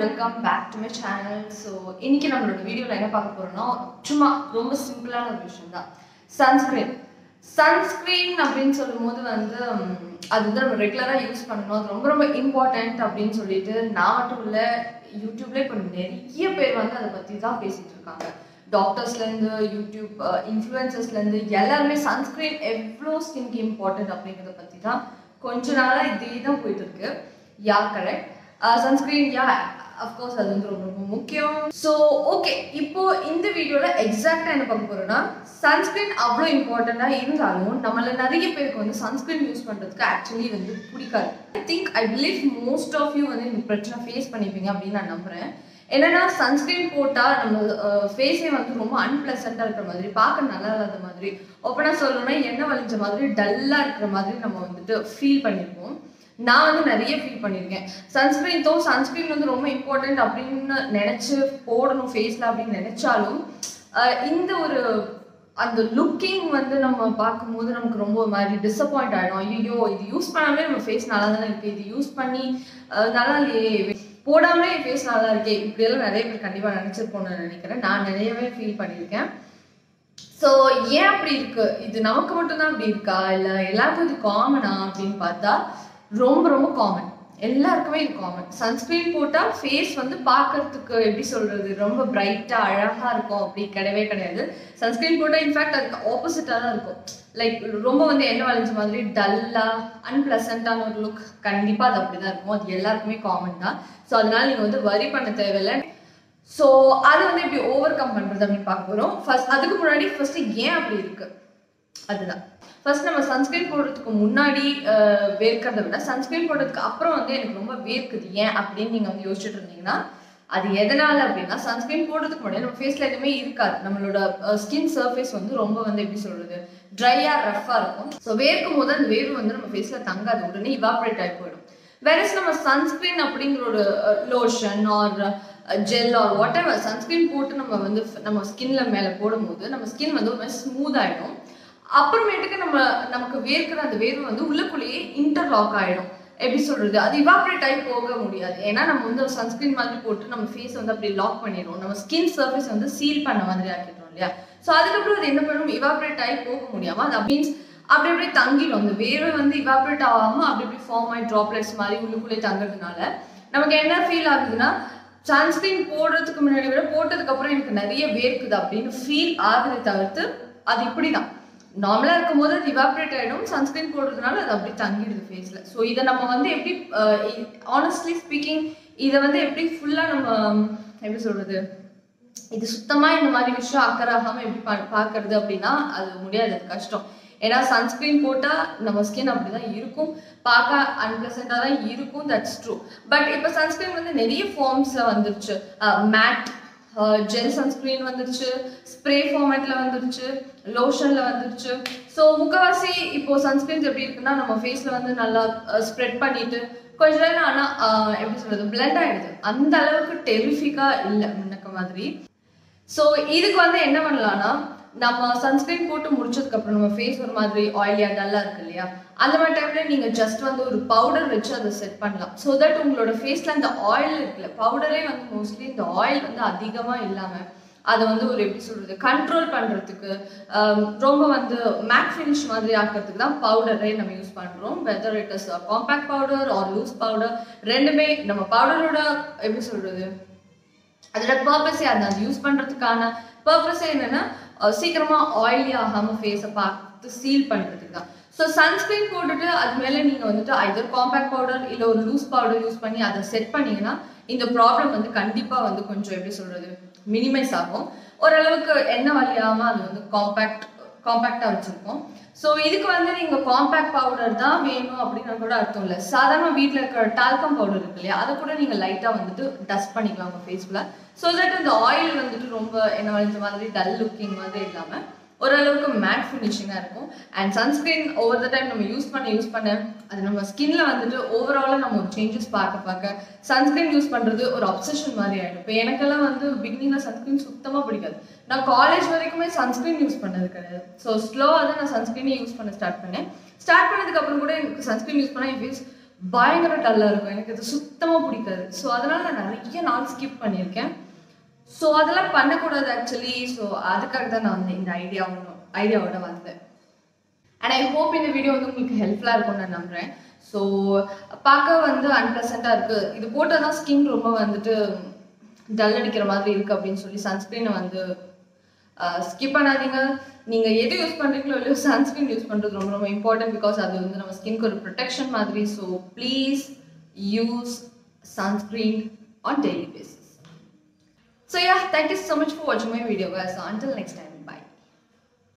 Welcome back to my channel so இன்னைக்கு நம்மளோட வீடியோவில் என்ன பார்க்க போறோம்னா சும்மா ரொம்ப சிம்பிளான ஒரு விஷயம் தான் சன்ஸ்கிரீன் சன்ஸ்கிரீன் அப்படின்னு சொல்லும்போது வந்து ம், அது வந்து நம்ம ரெகுலராக யூஸ் பண்ணணும் அது ரொம்ப ரொம்ப இம்பார்ட்டன்ட் அப்படின்னு சொல்லிட்டு நான் மட்டும் இல்லை யூடியூப்ல இப்போ நிறைய பேர் வந்து அதை பற்றி தான் பேசிட்டு இருக்காங்க டாக்டர்ஸ்லேருந்து யூடியூப் இன்ஃப்ளூயன்சர்ஸ்லேருந்து எல்லாருமே சன்ஸ்கிரீன் எவ்வளோ ஸ்கின்க்கு இம்பார்ட்டன்ட் அப்படிங்கிறத பற்றி தான் கொஞ்ச நாளாக இதே தான் போயிட்டு இருக்கு yeah correct sunscreen yeah of course அது வந்து ரொம்ப ரொம்ப முக்கியம் ஸோ ஓகே இப்போ இந்த வீடியோவில் எக்ஸாக்டாக என்ன பார்க்க போறோம்னா சன்ஸ்கிரீன் அவ்வளோ இம்பார்ட்டண்ட்டாக இருந்தாலும் நம்மள நிறைய பேருக்கு வந்து சன்ஸ்கிரீன் யூஸ் பண்ணுறதுக்கு ஆக்சுவலி வந்து பிடிக்காது I think I believe most of you வந்து இந்த பிரச்சனை ஃபேஸ் பண்ணிப்பீங்க அப்படின்னு நான் நம்புறேன் என்னன்னா சன்ஸ்கிரீன் போட்டால் நம்ம ஃபேஸே வந்து ரொம்ப அன்பிளசண்ட்டாக இருக்கிற மாதிரி பார்க்க நல்லா இல்லாத மாதிரி ஓப்பனாக சொல்லணும்னா எண்ணெய் வலிஞ்ச மாதிரி டல்லாக இருக்கிற மாதிரி நம்ம வந்துட்டு ஃபீல் பண்ணியிருப்போம் நான் வந்து நிறைய ஃபீல் பண்ணியிருக்கேன் சன்ஸ்கிரீன் தோ சன்ஸ்கிரீன் வந்து ரொம்ப இம்பார்ட்டன்ட் அப்படின்னு நினச்சி போடணும் ஃபேஸில் அப்படின்னு நினச்சாலும் அஹ் இந்த ஒரு அந்த லுக்கிங் வந்து நம்ம பார்க்கும்போது நமக்கு ரொம்ப ஒரு மாதிரி டிசப்பாயிண்ட் ஆகிடும் ஐயோ இது யூஸ் பண்ணாமே நம்ம ஃபேஸ் நல்லா தானே இருக்குது இது யூஸ் பண்ணி அஹ் நல்லா இல்லையே போடாமலே என் ஃபேஸ் நல்லா இருக்கே இப்படியெல்லாம் நிறைய பேர் கண்டிப்பாக நினச்சிருப்போம்னு நினைக்கிறேன் நான் நிறையவே ஃபீல் பண்ணியிருக்கேன் ஸோ ஏன் அப்படி இருக்கு இது நமக்கு மட்டும்தான் அப்படி இருக்கா இல்லை எல்லாருக்கும் இது காமனா அப்படின்னு பார்த்தா ரொம்ப ரொம்ப காமன் எல்லாருக்குமே இது காமன் சன்ஸ்கிரீன் போட்டால் ஃபேஸ் வந்து பார்க்கறதுக்கு எப்படி சொல்றது ரொம்ப பிரைட்டாக அழகாக இருக்கும் அப்படி கிடையவே கிடையாது சன்ஸ்கிரீன் போட்டால் இன்ஃபேக்ட் அதுக்கு ஆப்போசிட்டாக தான் இருக்கும் லைக் ரொம்ப வந்து எண்ணெய் வளைஞ்ச மாதிரி டல்லாக அன்பிளசண்ட்டான ஒரு லுக் கண்டிப்பாக அது அப்படி தான் இருக்கும் அது எல்லாருக்குமே காமன் தான் ஸோ அதனால நீங்கள் வந்து வரி பண்ண தேவையில்லை ஸோ அது வந்து எப்படி ஓவர் கம் பண்ணுறது அப்படின்னு பார்க்க போகிறோம் ஃபர்ஸ்ட் அதுக்கு முன்னாடி ஃபர்ஸ்ட் ஏன் அப்படி இருக்கு அதுதான் ஃபர்ஸ்ட் நம்ம சன்ஸ்கிரீன் போடுறதுக்கு முன்னாடி அஹ், வேர்க்கிறத விட சன்ஸ்கிரீன் போடுறதுக்கு அப்புறம் வந்து எனக்கு ரொம்ப வேர்க்குது ஏன் அப்படின்னு நீங்கள் வந்து யோசிச்சுட்டு இருந்தீங்கன்னா அது எதனால அப்படின்னா சன்ஸ்கிரீன் போடுறதுக்கு முன்னாடி நம்ம ஃபேஸ்ல எதுவுமே இருக்காது நம்மளோட ஸ்கின் சர்ஃபேஸ் வந்து ரொம்ப வந்து எப்படி சொல்றது ட்ரையா ரஃபா இருக்கும் ஸோ வேர்க்கும் போது அந்த வேர்வு வந்து நம்ம ஃபேஸ்ல தங்காது உடனே இவாப்ரேட் ஆகி போயிடும் வேறஸ் நம்ம சன்ஸ்கிரீன் அப்படிங்கிற ஒரு lotion or gel or whatever sunscreen போட்டு நம்ம வந்து நம்ம ஸ்கின்ல மேலே போடும்போது நம்ம ஸ்கின் வந்து ஒரு மாதிரி ஸ்மூத் ஆயிடும் அப்புறமேட்டுக்கு நம்ம நமக்கு வேர்க்கிற அந்த வேர்வை வந்து உள்ளுக்குள்ளேயே இன்டர்லாக் ஆயிடும் எப்படி சொல்றது அது இவாப்ரேட் ஆகி போக முடியாது ஏன்னா நம்ம வந்து சன்ஸ்கிரீன் மாதிரி போட்டு நம்ம ஃபேஸ் வந்து அப்படி லாக் பண்ணிடுவோம் நம்ம ஸ்கின் சர்ஃபேஸ் வந்து சீல் பண்ண மாதிரி ஆக்கிடுறோம் இல்லையா ஸோ அதுக்கப்புறம் அது என்ன பண்ணும் இவாப்ரேட் ஆகி போக முடியாம அது மீன்ஸ் அப்படி அப்படியே தங்கிடும் அந்த வேர்வை வந்து இவாப்ரேட் ஆகாம அப்படி அப்படி ஃபார்ம் ஆகி ட்ராப்லெட்ஸ் மாதிரி உள்ளுக்குள்ளே தங்குறதுனால நமக்கு என்ன ஃபீல் ஆகுதுன்னா சன்ஸ்கிரீன் போடுறதுக்கு முன்னாடி விட போட்டதுக்கு அப்புறம் எனக்கு நிறைய வேர்க்குது அப்படின்னு ஃபீல் ஆகுதை தவிர்த்து அது இப்படிதான் நார்மலா இருக்கும் போது அது இவாப்ரேட் ஆயிடும் சன்ஸ்கிரீன் போடுறதுனால அது அப்படி தங்கிடுது ஃபேஸ்ல ஸோ இதை நம்ம வந்து எப்படி ஆனஸ்ட்லி ஸ்பீக்கிங் இதை வந்து எப்படி ஃபுல்லா நம்ம எப்படி சொல்றது இது சுத்தமா இந்த மாதிரி விஷயம் அக்கறாகாம எப்படி பா- பார்க்கறது அப்படின்னா அது முடியாது அது கஷ்டம் ஏன்னா சன்ஸ்கிரீன் போட்டா நம்ம ஸ்கின் அப்படிதான் இருக்கும் பார்க்க அன்பிளசண்டா தான் இருக்கும் தட்ஸ் ட்ரூ பட் இப்போ சன்ஸ்கிரீன் வந்து நிறைய ஃபார்ம்ஸ்ல வந்துருச்சு மேட் ஜெல் சன்ஸ்கிரீன் வந்துருச்சு ஸ்ப்ரே ஃபார்மேட்ல வந்துருச்சு லோஷன்ல வந்துருச்சு ஸோ முக்கவாசி இப்போ சன்ஸ்கிரீன்ஸ் எப்படி இருக்குன்னா நம்ம ஃபேஸ்ல வந்து நல்லா ஸ்ப்ரெட் பண்ணிட்டு கொஞ்ச நேரம் ஆனா அஹ், எப்படி சொல்றது பிளெண்ட் ஆயிடுது அந்த அளவுக்கு டெரிஃபிக்கா இல்லை முன்னக்க மாதிரி ஸோ இதுக்கு வந்து என்ன பண்ணலாம்னா நம்ம சன்ஸ்கிரீன் போட்டு முடிச்சதுக்கு அப்புறம் நம்ம ஃபேஸ் ஒரு மாதிரி ஆயிலியா டல்லா இருக்கு இல்லையா அந்த மாதிரி டைம்ல நீங்க ஜஸ்ட் வந்து ஒரு பவுடர் வச்சு அதை செட் பண்ணலாம் ஸோ தட் உங்களோட ஃபேஸ்ல அந்த ஆயில் இருக்குல்ல பவுடரே வந்து மோஸ்ட்லி இந்த ஆயில் வந்து அதிகமா இல்லாம அதை வந்து ஒரு எப்படி சொல்றது கண்ட்ரோல் பண்றதுக்கு ஆம், ரொம்ப வந்து மேட் ஃபினிஷ் மாதிரி ஆக்கிறதுக்கு தான் பவுடரே நம்ம யூஸ் பண்றோம் whether it is compact powder or loose powder ரெண்டுமே நம்ம பவுடரோட எப்படி சொல்றது அதோட பர்பஸே அது அது யூஸ் பண்றதுக்கான பர்பஸே என்னன்னா அஹ் சீக்கிரமா ஆயிலி ஆகாம ஃபேஸை பார்த்து சீல் பண்றதுக்கு தான் ஸோ சன்ஸ்கிரீன் போட்டுட்டு அது மேல நீங்க வந்துட்டு ஐதர் காம்பேக்ட் பவுடர் இல்ல ஒரு லூஸ் பவுடர் யூஸ் பண்ணி அதை செட் பண்ணீங்கன்னா இந்த ப்ராப்ளம் வந்து கண்டிப்பா வந்து கொஞ்சம் எப்படி சொல்றது மினிமைஸ் ஆகும் ஓரளவுக்கு எண்ணெய் வலியாம அது வந்து காம்பேக்ட் காம்பேக்டா வச்சிருக்கோம் ஸோ இதுக்கு வந்து நீங்க காம்பேக்ட் பவுடர் தான் வேணும் அப்படின்னு கூட அர்த்தம் இல்லை சாதாரண வீட்டில் இருக்கிற டால்கம் பவுடர் இருக்கு இல்லையா அதை கூட நீங்க லைட்டா வந்துட்டு டஸ்ட் பண்ணிக்கலாம் உங்க ஃபேஸ்ல ஸோ தட் அந்த ஆயில் வந்துட்டு ரொம்ப என்ன வளைஞ்ச மாதிரி டல் லுக்கிங் மாதிரி இல்லாம ஓரளவுக்கு மேட் ஃபினிஷிங்காக இருக்கும் and sunscreen over the time நம்ம யூஸ் பண்ண யூஸ் பண்ண அது நம்ம ஸ்கின்ல வந்துட்டு ஓவராலாக நம்ம ஒரு சேஞ்சஸ் பார்க்க பார்க்க சன்ஸ்கிரீன் யூஸ் பண்ணுறது ஒரு அப்சஷன் மாதிரி ஆகிடும் இப்போ எனக்கெல்லாம் வந்து பிகினிங்கில் சன்ஸ்கிரீன் சுத்தமாக பிடிக்காது நான் காலேஜ் வரைக்குமே சன்ஸ்கிரீன் யூஸ் பண்ணது கிடையாது ஸோ ஸ்லோவாக தான் நான் சன்ஸ்கிரீனே யூஸ் பண்ண ஸ்டார்ட் பண்ணேன் ஸ்டார்ட் பண்ணதுக்கு அப்புறம் கூட எனக்கு சன்ஸ்கிரீன் யூஸ் பண்ணால் என் ஃபேஸ் பயங்கர டல்லாக இருக்கும் எனக்கு அது சுத்தமாக பிடிக்காது ஸோ அதனால் நான் நிறைய நாள் ஸ்கிப் பண்ணியிருக்கேன் ஸோ அதெல்லாம் பண்ணக்கூடாது ஆக்சுவலி ஸோ அதுக்காக தான் நான் வந்து இந்த ஐடியா ஐடியாவோட வந்தேன் அண்ட் ஐ ஹோப் இந்த வீடியோ வந்து உங்களுக்கு ஹெல்ப்ஃபுல்லாக இருக்கும்னு நான் நம்புகிறேன் ஸோ பார்க்க வந்து அன்பிளசண்ட்டாக இருக்குது இது போட்டால் தான் ஸ்கின் ரொம்ப வந்துட்டு டல் அடிக்கிற மாதிரி இருக்குது அப்படின்னு சொல்லி சன்ஸ்க்ரீனை வந்து ஸ்கிப் பண்ணாதீங்க நீங்கள் எது யூஸ் பண்ணுறீங்களோ இல்லையோ சன்ஸ்க்ரீன் யூஸ் பண்ணுறது ரொம்ப ரொம்ப இம்பார்ட்டன்ட் பிகாஸ் அது வந்து நம்ம ஸ்கின்க்கு ஒரு ப்ரொடெக்ஷன் மாதிரி so please use sunscreen on daily basis so yeah thank you so much for வாட்சிங் my video guys. So until next time